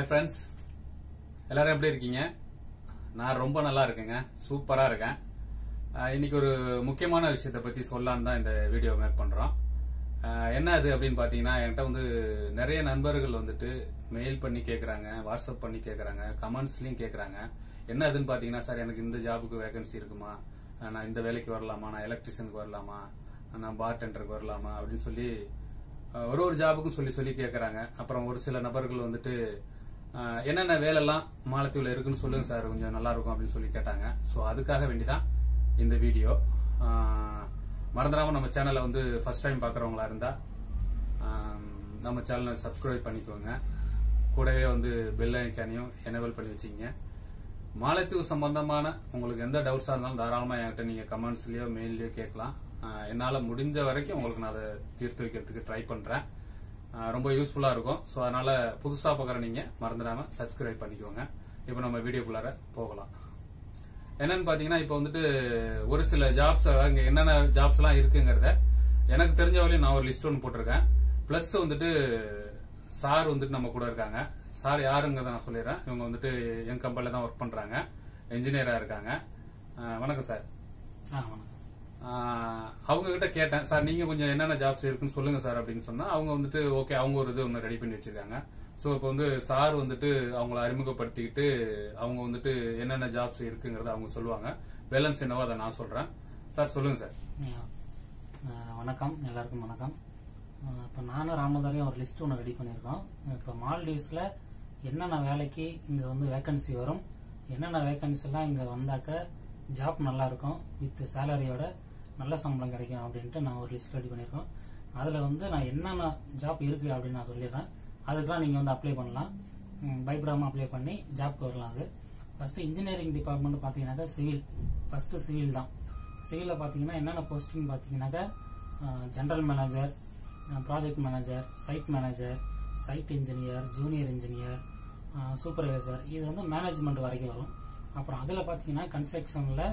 hi friends எல்லாரும் எப்படி இருக்கீங்க நான் ரொம்ப நல்லா இருக்கேங்க சூப்பரா இருக்கேன் அஹ் இன்னைக்கு ஒரு முக்கியமான விஷயத்தை பத்தி சொல்லலான்னு தான் இந்த வீடியோ மேக் பண்றோம் அஹ் என்ன அது அப்படின்னு பாத்தீங்கன்னா என்கிட்ட வந்து நிறைய நண்பர்கள் வந்துட்டு மெயில் பண்ணி கேக்குறாங்க வாட்ஸ்அப் பண்ணி கேக்குறாங்க கமெண்ட்ஸ்லயும் கேக்குறாங்க என்ன அதுன்னு பாத்தீங்கன்னா சார் எனக்கு இந்த ஜாபுக்கு வேகன்சி இருக்குமா அஹ் நான் இந்த வேலைக்கு வரலாமா நான் எலக்ட்ரிஷியனுக்கு வரலாமா நான் பார் டெண்டருக்கு வரலாமா அப்படின்னு சொல்லி அஹ் ஒரு ஒரு ஜாபுக்கும் சொல்லி சொல்லி கேக்குறாங்க அப்புறம் ஒரு சில நபர்கள் வந்துட்டு அஹ் என்னென்ன வேலைலாம் மாலத்தீவுல இருக்குன்னு சொல்லுங்க சார் கொஞ்சம் நல்லா இருக்கும் அப்படின்னு சொல்லி கேட்டாங்க ஸோ அதுக்காக வேண்டிதான் இந்த வீடியோ அஹ் மறந்துடாம நம்ம சேனலை வந்து ஃபர்ஸ்ட் டைம் பார்க்குறவங்களா இருந்தா அஹ் நம்ம சேனலை சப்ஸ்கிரைப் பண்ணிக்கோங்க கூடவே வந்து பெல் ஐக்கானையும் எனேபிள் பண்ணி வச்சிங்க மாலத்தீவு சம்பந்தமான உங்களுக்கு எந்த டவுட்ஸா இருந்தாலும் தாராளமா என்கிட்ட நீங்க கமெண்ட்ஸ்லயோ மெயிலையோ கேட்கலாம் அஹ் என்னால முடிஞ்ச வரைக்கும் உங்களுக்கு நான் அதை தீர்த்து வைக்கிறதுக்கு ட்ரை பண்றேன் அஹ் ரொம்ப யூஸ்ஃபுல்லா இருக்கும் ஸோ அதனால புதுசா பார்க்குற நீங்க மறந்துடாம சப்ஸ்கிரைப் பண்ணிக்கோங்க இப்போ நம்ம வீடியோக்குள்ளார போகலாம் என்னன்னு பாத்தீங்கன்னா இப்போ வந்துட்டு ஒரு சில ஜாப்ஸ் அங்க என்னென்ன ஜாப்ஸ் எல்லாம் இருக்குங்கிறத எனக்கு தெரிஞ்ச வரையும் நான் ஒரு லிஸ்ட் ஒன்று போட்டிருக்கேன் பிளஸ் வந்துட்டு சார் வந்துட்டு நம்ம கூட இருக்காங்க சார் யாருங்கிறத நான் சொல்லிடுறேன் இவங்க வந்துட்டு என் கம்பெனில தான் ஒர்க் பண்றாங்க என்ஜினியரா இருக்காங்க அஹ் வணக்கம் சார் ஆ வணக்கம் ஆஹ் அவங்க கிட்ட கேட்டேன் சார் நீங்க கொஞ்சம் என்னென்ன ஜாப்ஸ் இருக்குன்னு சொல்லுங்க சார் அப்படின்னு சொன்னா அவங்க வந்துட்டு ஓகே அவங்க ஒரு இது ஒன்று ரெடி பண்ணி வச்சிருக்காங்க ஸோ இப்போ வந்து சார் வந்துட்டு அவங்கள அறிமுகப்படுத்திக்கிட்டு அவங்க வந்துட்டு என்னென்ன ஜாப்ஸ் இருக்குங்கிறத அவங்க சொல்லுவாங்க பேலன்ஸ் என்னவோ அதை நான் சொல்றேன் சார் சொல்லுங்க சார் ஆ, ஆ, வணக்கம் எல்லாருக்கும் வணக்கம் இப்போ நானும் ராமதாரியும் ஒரு லிஸ்ட் ஒன்று ரெடி பண்ணியிருக்கோம் இப்போ மால்டீவ்ஸில் என்னென்ன வேலைக்கு இங்கே வந்து வேக்கன்சி வரும் என்னென்ன வேக்கன்சி எல்லாம் இங்கே வந்தாக்க ஜாப் நல்லா இருக்கும் வித் சேலரியோட நல்ல சம்பளம் கிடைக்கும் அப்படின்ட்டு நான் ஒரு லிஸ்ட் ரெடி பண்ணியிருக்கோம் அதில் வந்து நான் என்னென்ன ஜாப் இருக்குது அப்படின்னு நான் சொல்லிடுறேன் அதுக்கெல்லாம் நீங்கள் வந்து அப்ளை பண்ணலாம் ம், பயப்படாம அப்ளை பண்ணி ஜாப்க்கு வரலாம் அது ஃபர்ஸ்ட் இன்ஜினியரிங் டிபார்ட்மெண்ட் பார்த்தீங்கன்னாக்கா சிவில் ஃபர்ஸ்ட் சிவில் தான் சிவிலில் பார்த்தீங்கன்னா என்னென்ன போஸ்டிங் பார்த்தீங்கன்னாக்கா general manager project manager site manager site engineer junior engineer supervisor இது வந்து மேனேஜ்மெண்ட் வரைக்கும் வரும் அப்புறம் அதில் பார்த்தீங்கன்னா கன்ஸ்ட்ரக்ஷனில்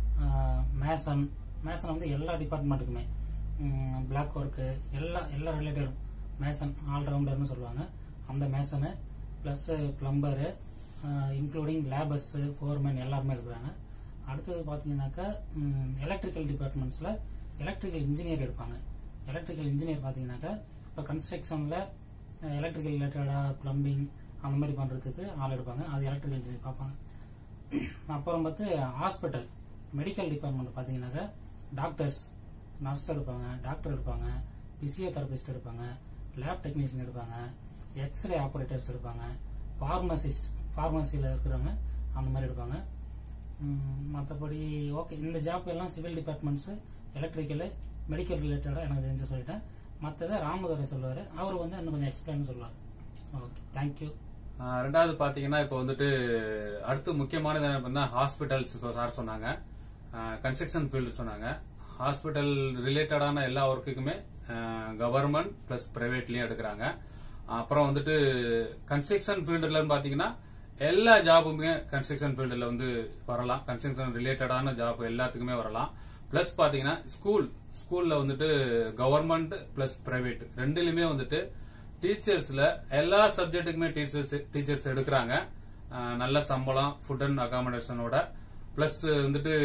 மேசன் மேசன் வந்து எல்லா டிபார்ட்மெண்ட்டுக்குமே பிளாக் ஒர்க்கு எல்லா எல்லா ரிலேட்டடும் மேசன் ஆல்ரவுண்டர்னு சொல்லுவாங்க அந்த mason plus plumber including labours foreman எல்லாருமே இருக்கிறாங்க அடுத்தது பார்த்தீங்கன்னாக்கா எலக்ட்ரிக்கல் டிபார்ட்மெண்ட்ஸில் எலக்ட்ரிக்கல் இன்ஜினியர் எடுப்பாங்க எலக்ட்ரிக்கல் இன்ஜினியர் பார்த்தீங்கன்னாக்கா இப்போ கன்ஸ்ட்ரக்ஷனில் எலக்ட்ரிக்கல் ரிலேட்டடாக ப்ளம்பிங் அந்த மாதிரி பண்ணுறதுக்கு ஆள் எடுப்பாங்க அது எலக்ட்ரிக்கல் இன்ஜினியர் பார்ப்பாங்க அப்புறம் பார்த்து ஹாஸ்பிட்டல் மெடிக்கல் டிபார்ட்மெண்ட் பார்த்தீங்கன்னாக்கா டாக்டர்ஸ் நர்ஸ் எடுப்பாங்க டாக்டர் எடுப்பாங்க பிசியோதெரபிஸ்ட் எடுப்பாங்க லேப் டெக்னீஷியன் எடுப்பாங்க எக்ஸ்ரே ஆப்ரேட்டர்ஸ் எடுப்பாங்க ஃபார்மசிஸ்ட் ஃபார்மசியில் இருக்கிறவங்க அந்த மாதிரி எடுப்பாங்க மற்றபடி ஓகே இந்த ஜாப் எல்லாம் சிவில் டிபார்ட்மெண்ட்ஸ் எலக்ட்ரிக்கல் மெடிக்கல் ரிலேட்டடாக எனக்கு தெரிஞ்சு சொல்லிட்டேன் மற்றதை ராமதுரை சொல்லுவார் அவர் வந்து இன்னும் கொஞ்சம் எக்ஸ்பிளைன் சொல்லுவார் ஓகே தேங்க்யூ ஆஹ் ரெண்டாவது பாத்தீங்கன்னா இப்போ வந்துட்டு அடுத்து முக்கியமானது என்ன பண்ணா ஹாஸ்பிட்டல்ஸ் சார் சொன்னாங்க கன்ஸ்ட்ரக்ஷன் ஃபீல்டு சொன்னாங்க ஹாஸ்பிட்டல் ரிலேட்டடான எல்லா ஒர்க்குக்குமே கவர்மெண்ட் பிளஸ் பிரைவேட்லயும் எடுக்கிறாங்க அப்புறம் வந்துட்டு கன்ஸ்ட்ரக்ஷன் ஃபீல்டுல பாத்தீங்கன்னா எல்லா ஜாபுமே கன்ஸ்ட்ரக்ஷன் ஃபீல்டுல வந்து வரலாம் கன்ஸ்ட்ரக்ஷன் ரிலேட்டடான ஜாப் எல்லாத்துக்குமே வரலாம் பிளஸ் பாத்தீங்கன்னா ஸ்கூல் ஸ்கூல்ல வந்துட்டு கவர்மெண்ட் பிளஸ் பிரைவேட் ரெண்டுலயுமே வந்துட்டு டீச்சர்ஸ்ல எல்லா சப்ஜெக்ட்டுக்குமே டீச்சர்ஸ் டீச்சர்ஸ் எடுக்கிறாங்க அஹ் நல்ல சம்பளம் ஃபுட் அண்ட் அகாமடேஷனோட பிளஸ் வந்துட்டு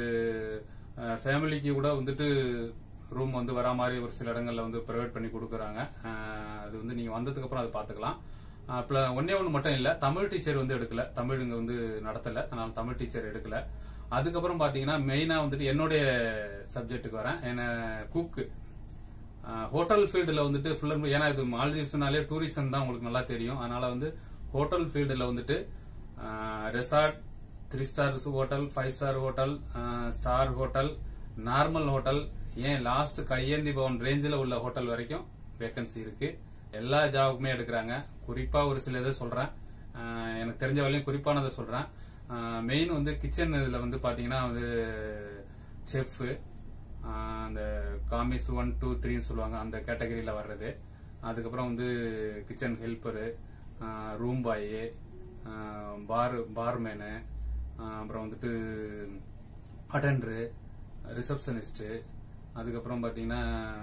ஃபேமிலிக்கு கூட வந்துட்டு ரூம் வந்து வரா மாதிரி ஒரு சில இடங்கள்ல வந்து ப்ரொவைட் பண்ணி கொடுக்குறாங்க அஹ் அது வந்து நீங்க வந்ததுக்கு அப்புறம் அதை பாத்துக்கலாம் அப்புறம் ஒன்னே ஒன்று மட்டும் இல்ல தமிழ் டீச்சர் வந்து எடுக்கல தமிழ் இங்க வந்து நடத்தல அதனால தமிழ் டீச்சர் எடுக்கல அதுக்கப்புறம் பாத்தீங்கன்னா மெயினா வந்துட்டு என்னுடைய சப்ஜெக்ட்டுக்கு வரேன் என்ன குக்கு ஹோட்டல் ஃபீல்டுல வந்துட்டு ஃபுல் அண்ட் ஏன்னா இது மால்தீவ்ஸ்னாலே டூரிசம் தான் உங்களுக்கு நல்லா தெரியும் அதனால வந்து ஹோட்டல் ஃபீல்டுல வந்துட்டு resort three star hotel five star hotel star hotel normal hotel ஏன் லாஸ்ட் கையேந்தி பவன் ரேஞ்சில் உள்ள ஹோட்டல் வரைக்கும் வேகன்சி இருக்கு எல்லா ஜாபுக்குமே எடுக்கிறாங்க குறிப்பா ஒரு சில இதை சொல்றேன் அஹ் எனக்கு தெரிஞ்ச வரையும் குறிப்பானதை சொல்றேன் மெயின் வந்து கிச்சன் இதுல வந்து பாத்தீங்கன்னா வந்து செஃப் அந்த காமிஸ் ஒன் டூ த்ரீன்னு சொல்லுவாங்க அந்த கேட்டகரியில வர்றது அதுக்கப்புறம் வந்து kitchen helper room boy bar barman அப்புறம் வந்துட்டு அட்டெண்டரு ரிசப்ஷனிஸ்ட் அதுக்கப்புறம் பாத்தீங்கன்னா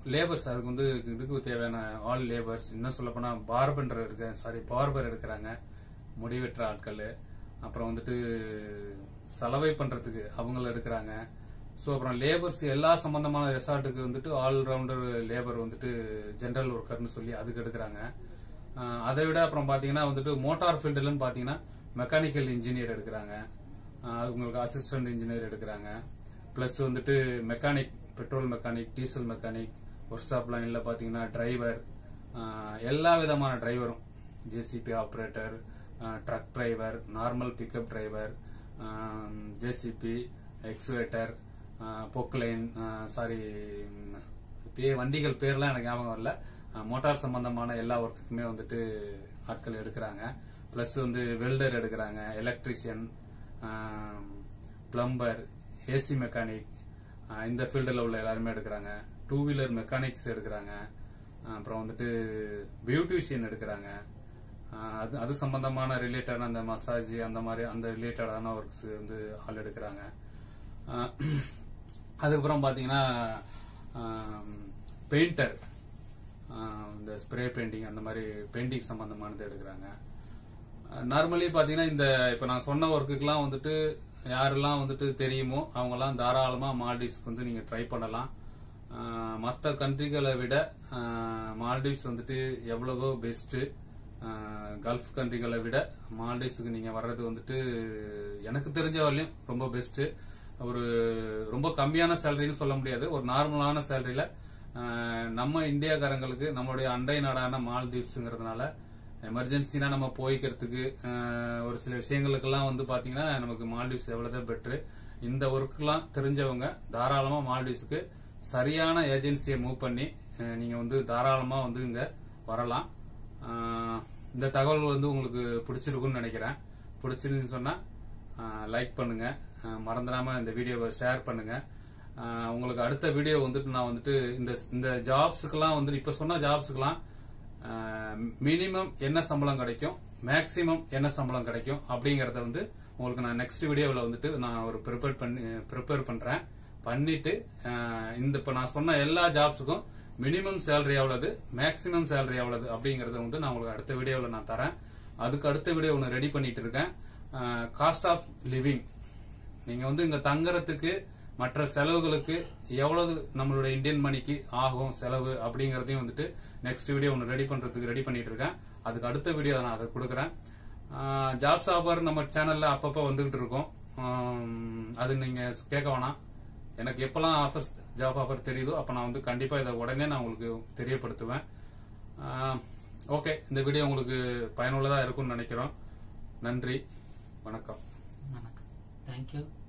லேபர்ஸ் அதுக்கு வந்து இதுக்கு தேவையான ஆல் லேபர்ஸ் இன்னும் சொல்ல போனா பார்பர் இருக்க சாரி பார்பர் எடுக்கிறாங்க முடிவெற்ற ஆட்கள் அப்புறம் வந்துட்டு சலவை பண்றதுக்கு அவங்கள எடுக்கிறாங்க ஸோ அப்புறம் லேபர்ஸ் எல்லா சம்பந்தமான ரெசார்ட்டுக்கு வந்துட்டு ஆல் ரவுண்டர் லேபர் வந்துட்டு ஜெனரல் ஒர்க்கர்னு சொல்லி அதுக்கு எடுக்கிறாங்க ஆஹ் அதை விட அப்புறம் பாத்தீங்கன்னா வந்துட்டு மோட்டார் ஃபீல்டுலன்னு பாத்தீங்கன்னா மெக்கானிக்கல் இன்ஜினியர் எடுக்கிறாங்க ஆஹ் உங்களுக்கு அசிஸ்டன்ட் இன்ஜினியர் எடுக்கிறாங்க பிளஸ் வந்துட்டு mechanic petrol mechanic diesel mechanic workshop லைன்ல பாத்தீங்கன்னா டிரைவர் எல்லா விதமான டிரைவரும் JCB operator truck driver normal pickup driver JCB excavator Poclain sorry பே வண்டிகள் பேர்லாம் எனக்கு ஞாபகம் வரல மோட்டார் சம்பந்தமான எல்லா ஒர்க்குக்குமே வந்துட்டு ஆட்கள் எடுக்கிறாங்க பிளஸ் வந்து வெல்டர் எடுக்கிறாங்க எலக்ட்ரிஷியன் பிளம்பர் ஏசி மெக்கானிக் இந்த ஃபீல்டில் உள்ள எல்லாருமே எடுக்கிறாங்க டூ வீலர் மெக்கானிக்ஸ் எடுக்கிறாங்க அப்புறம் வந்துட்டு பியூட்டிஷியன் எடுக்கிறாங்க ஆஹ் அது அது சம்பந்தமான ரிலேட்டடான அந்த மசாஜ் அந்த மாதிரி அந்த ரிலேட்டடான ஒர்க்ஸ் வந்து ஆள் எடுக்கிறாங்க ஆஹ் அதுக்கப்புறம் பாத்தீங்கன்னா பெயிண்டர் இந்த ஸ்ப்ரே பெயிண்டிங் அந்த மாதிரி பெயிண்டிங் சம்பந்தமானது எடுக்கிறாங்க நார்மலி பாத்தீங்கன்னா இந்த இப்ப நான் சொன்ன ஒர்க்குக்கெல்லாம் வந்துட்டு யாரெல்லாம் வந்துட்டு தெரியுமோ அவங்கெல்லாம் தாராளமா மால்டீவ்ஸ்க்கு வந்து நீங்க ட்ரை பண்ணலாம் மற்ற கண்ட்ரிகளை விட ஆஹ் மால்டீவ்ஸ் வந்துட்டு எவ்வளவோ பெஸ்ட் கல்ஃப் கண்ட்ரிகளை விட மால்டீவ்ஸுக்கு நீங்க வர்றது வந்துட்டு எனக்கு தெரிஞ்ச வரலையும் ரொம்ப பெஸ்ட் ஒரு ரொம்ப கம்மியான சேலரின்னு சொல்ல முடியாது ஒரு நார்மலான சேலரியில நம்ம இந்தியாக்காரங்களுக்கு நம்மளுடைய அண்டை நாடான மால்தீவ்ஸுங்கிறதுனால எமர்ஜென்சினா நம்ம போய்க்கிறதுக்கு ஆஹ், ஒரு சில விஷயங்களுக்கெல்லாம் வந்து பாத்தீங்கன்னா நமக்கு மால்டீவ்ஸ் எவ்வளவு பெட்ரு இந்த ஒர்க்கெல்லாம் தெரிஞ்சவங்க தாராளமா மால்டீவ்ஸுக்கு சரியான ஏஜென்சியை மூவ் பண்ணி அஹ், நீங்க வந்து தாராளமா வந்து இங்க வரலாம் ஆஹ், இந்த தகவல் வந்து உங்களுக்கு பிடிச்சிருக்கும்னு நினைக்கிறேன் பிடிச்சிருந்துன்னு சொன்னா லைக் பண்ணுங்க ஆஹ், மறந்துடாம இந்த வீடியோவை ஷேர் பண்ணுங்க ஆஹ், உங்களுக்கு அடுத்த வீடியோ வந்துட்டு நான் வந்துட்டு இந்த இந்த ஜாப்ஸுக்கெல்லாம் வந்து இப்ப சொன்ன ஜாப்ஸுக்கெல்லாம் மினிமம் என்ன சம்பளம் கிடைக்கும் மேக்சிமம் என்ன சம்பளம் கிடைக்கும் அப்படிங்கறத வந்து உங்களுக்கு நான் நெக்ஸ்ட் வீடியோவில் வந்துட்டு நான் ஒரு ப்ரிப்பேர் பண்ணி ப்ரிப்பேர் பண்றேன் பண்ணிட்டு ஆஹ், இந்த இப்ப நான் சொன்ன எல்லா ஜாப்ஸுக்கும் மினிமம் சேலரி எவ்வளவு மேக்சிமம் சேலரி எவ்வளவு அப்படிங்கறத வந்து நான் உங்களுக்கு அடுத்த வீடியோவில் நான் தரேன் அதுக்கு அடுத்த வீடியோ ஒன்று ரெடி பண்ணிட்டு இருக்கேன் காஸ்ட் ஆஃப் லிவிங் நீங்க வந்து இங்க தங்குறதுக்கு மற்ற செலவுகளுக்கு எவ்வளவு நம்மளுடைய இந்தியன் மணிக்கு ஆகும் செலவு அப்படிங்கறதையும் வந்துட்டு நெக்ஸ்ட் வீடியோ ஒன்று ரெடி பண்றதுக்கு ரெடி பண்ணிட்டு இருக்கேன் அதுக்கு அடுத்த வீடியோ நான் அதை கொடுக்குறேன் ஜாப்ஸ் ஆஃபர் நம்ம சேனல்ல அப்பப்போ வந்துகிட்டு இருக்கோம் ஆம், அது நீங்க கேட்க வேணாம் எனக்கு எப்பெல்லாம் ஆஃபர்ஸ் ஜாப் ஆஃபர் தெரியுதோ அப்ப நான் வந்து கண்டிப்பா இதை உடனே நான் உங்களுக்கு தெரியப்படுத்துவேன் ஓகே இந்த வீடியோ உங்களுக்கு பயனுள்ளதா இருக்கும்னு நினைக்கிறோம் நன்றி வணக்கம் வணக்கம் தேங்க்யூ